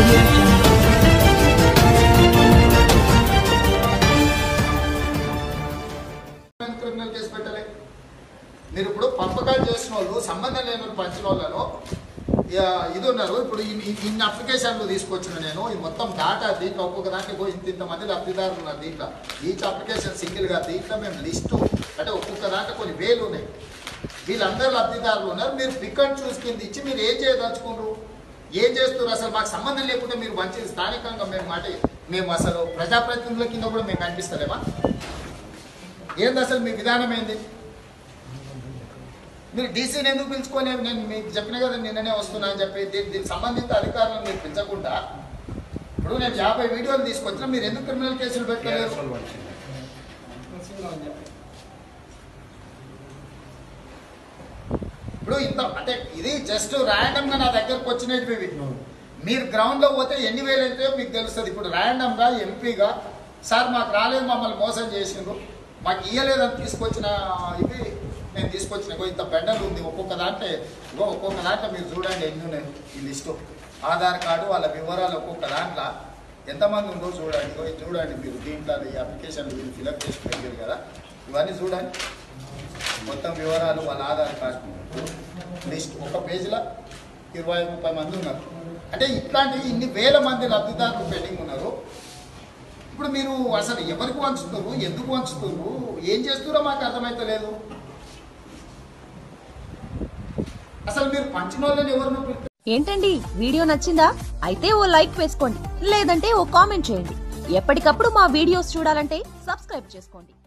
audio jungle. Criminal case పెట్టలే మీరు ఇప్పుడు పంపకాలు చేసిన వాళ్ళు సంబంధం లేని వాళ్ళు పంచిన వాళ్ళను ఇక ఇది ఉన్నారు ఇప్పుడు ఇన్ని ఇన్ని అప్లికేషన్లు తీసుకొచ్చిన నేను ఈ మొత్తం డాటా దీంట్లో ఒక్కొక్క దాంట్లో పోయి ఇంత ఇంతమంది లబ్ధిదారులు ఉన్నారు దీంట్లో ఈచ్ అప్లికేషన్ సింగిల్గా దీంట్లో మేము లిస్టు అంటే ఒక్కొక్క దాంట్లో కొన్ని వేలు ఉన్నాయి వీళ్ళందరూ లబ్ధిదారులు ఉన్నారు మీరు పిక్ అండ్ చూస్ కింద ఇచ్చి మీరు ఏం చేయదలుచుకున్నారు ఏం చేస్తున్నారు అసలు మాకు సంబంధం లేకుండా మీరు మంచి స్థానికంగా మేము మాట మేము అసలు ప్రజాప్రతినిధుల కింద కూడా మేము కనిపిస్తలేమా ఏంది అసలు మీ విధానం ఏంది మీరు డీసీని ఎందుకు పిలుచుకోలేము నేను మీకు చెప్పిన కదా నిన్ననే వస్తున్నా అని చెప్పి దీని దీనికి సంబంధిత అధికారులను మీరు పెంచకుండా ఇప్పుడు నేను యాభై వీడియోలు తీసుకొచ్చినా మీరు ఎందుకు క్రిమినల్ కేసులు పెట్టలేరు ఇప్పుడు ఇంత అంటే ఇది జస్ట్ ర్యాండమ్ గా నా దగ్గరకు వచ్చినవి ఇవి మీరు గ్రౌండ్ లో పోతే ఎన్ని వేలు అయితే మీకు తెలుస్తుంది ఇప్పుడు ర్యాండమ్ గా ఎంపీగా సార్ మాకు రాలేదు మమ్మల్ని మోసం చేసిండ్రు మాకు ఇయ్యలేదని తీసుకొచ్చిన ఇవి నేను తీసుకొచ్చిన ఇగో ఇంత బెండలు ఉంది ఒక్కొక్క దాంట్లో ఇగో ఒక్కొక్క దాంట్లో మీరు చూడండి ఎన్ని ఉన్నాయి ఈ లిస్టు ఆధార్ కార్డు వాళ్ళ వివరాలు ఒక్కొక్క దాంట్లో ఎంతమంది ఉందో చూడండి ఇగో ఇది చూడండి మీరు దీంట్లో ఈ అప్లికేషన్ మీరు ఫిలప్ చేసి పెట్టారు కదా ఇవన్నీ చూడండి మొత్తం వివరాలు వాళ్ళ ఆధార్ కార్డు లిస్ట్ ఒక పేజీలో ఇరవై ముప్పై మంది ఉన్నారు అంటే ఇట్లాంటి ఇన్ని వేల మంది లబ్ధిదారులు పెండింగ్ ఉన్నారు ఇప్పుడు మీరు అసలు ఎవరికి వంచుతున్నారు ఎందుకు వంచుతున్నారు ఏం చేస్తున్నారో మాకు అర్థమైతలేదు అసలు మీరు పంచిన వాళ్ళని ఎవరినో పిలిపి- ఏంటండి వీడియో నచ్చిందా అయితే ఓ లైక్ వేసుకోండి లేదంటే ఓ కామెంట్ చేయండి ఎప్పటికప్పుడు మా వీడియోస్ చూడాలంటే సబ్స్క్రైబ్ చేసుకోండి